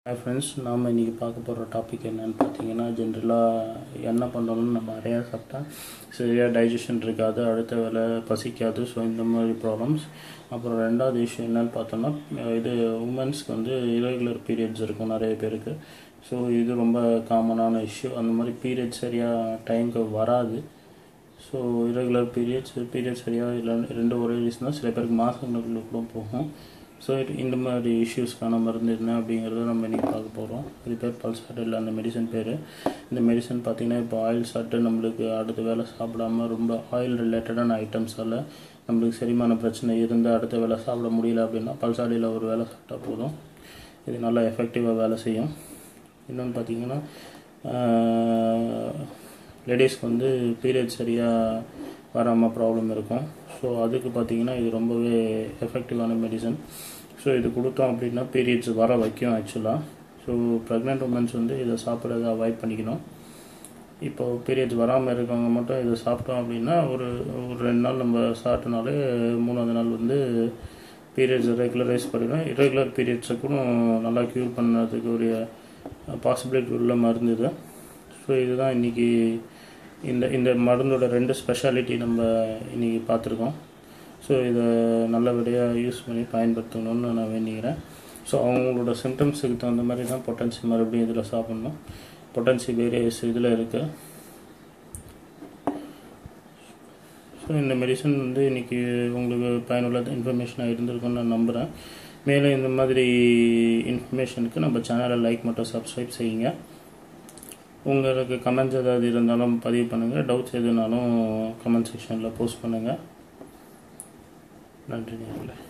hi friends நாம் இன்றைக்கி பார்க்க போகிற டாபிக் என்னன்னு பார்த்தீங்கன்னா ஜென்ரலாக என்ன பண்ணணும்னு நம்ம நிறையா சாப்பிட்டா சரியாக டைஜஷன் இருக்காது அடுத்த வேலை பசிக்காது ஸோ இந்த மாதிரி ப்ராப்ளம்ஸ் அப்புறம் ரெண்டாவது இஷ்யூ என்னன்னு பார்த்தோம்னா இது உமன்ஸ்க்கு வந்து இரெகுலர் பீரியட்ஸ் இருக்கும் நிறைய பேருக்கு ஸோ இது ரொம்ப காமனான இஷ்யூ அந்த மாதிரி பீரியட் சரியாக டைமுக்கு வராது ஸோ இரெகுலர் பீரியட்ஸ் பீரியட் சரியாக இல்லை ரெண்டு ஒரே ரீசன் தான் சில பேருக்கு மாதங்களுக்குள்ள கூட போகும் ஸோ இந்த மாதிரி இஷ்யூஸ்க்கான மருந்து என்ன அப்படிங்கிறத நம்ம இன்றைக்கி பார்க்க போகிறோம் இது பேர் பல்சாட் இல்லை அந்த மெடிசன் பேர் இந்த மெடிசன் பார்த்திங்கன்னா இப்போ ஆயில் சாப்பிட்டு நம்மளுக்கு அடுத்த வேலை சாப்பிடாம ரொம்ப ஆயில் ரிலேட்டடான ஐட்டம்ஸால் நம்மளுக்கு செரிமான பிரச்சனை இருந்து அடுத்த வேலை சாப்பிட முடியல அப்படின்னா பல்சாடியில் ஒரு வேலை சாப்பிட்டா போதும் இது நல்லா எஃபெக்டிவாக வேலை செய்யும் இன்னொன்று பார்த்திங்கன்னா லேடிஸ்க்கு வந்து பீரியட் சரியாக வராமல் ப்ராப்ளம் இருக்கும் ஸோ அதுக்கு பார்த்திங்கன்னா இது ரொம்பவே எஃபெக்டிவான மெடிசன் ஸோ இது கொடுத்தோம் அப்படின்னா பீரியட்ஸ் வர வைக்கும் ஆக்சுவலாக ஸோ ப்ரெக்னென்ட் உமன்ஸ் வந்து இதை சாப்பிட்றத அவாய்ட் பண்ணிக்கணும் இப்போ பீரியட்ஸ் வராமல் இருக்கவங்க மட்டும் இதை சாப்பிட்டோம் அப்படின்னா ஒரு ஒரு ரெண்டு நாள் நம்ம சாப்பிட்டனாலே மூணாவது நாள் வந்து பீரியட்ஸ் ரெகுலரைஸ் பண்ணிடும் இரெகுலர் பீரியட்ஸை கூட நல்லா க்யூர் பண்ணுறதுக்கு ஒரு பாசிபிலிட்டி உள்ள மருந்து இது ஸோ இதுதான் இன்றைக்கி இந்த இந்த மருந்தோட ரெண்டு ஸ்பெஷாலிட்டி நம்ம இன்றைக்கி பார்த்துருக்கோம் ஸோ இதை நல்லபடியாக யூஸ் பண்ணி பயன்படுத்தணும்னு நான் வேண்டிக்கிறேன் ஸோ அவங்களோட சிம்டம்ஸுக்கு தகுந்த மாதிரி தான் பொட்டன்சி மறுபடியும் இதில் சாப்பிட்ணும் பொட்டன்சி வேரியஸ் இதில் இருக்குது ஸோ இந்த மெடிசன் வந்து இன்றைக்கி உங்களுக்கு பயனுள்ள இன்ஃபர்மேஷனாக இருந்திருக்குன்னு நான் நம்புகிறேன் மேலும் இந்த மாதிரி இன்ஃபர்மேஷனுக்கு நம்ம சேனலை லைக் மற்றும் சப்ஸ்கிரைப் செய்யுங்க உங்களுக்கு கமெண்ட்ஸ் ஏதாவது இருந்தாலும் பதிவு பண்ணுங்கள் டவுட்ஸ் எதுனாலும் கமெண்ட் செக்ஷனில் போஸ்ட் பண்ணுங்கள் நன்றி நேரில்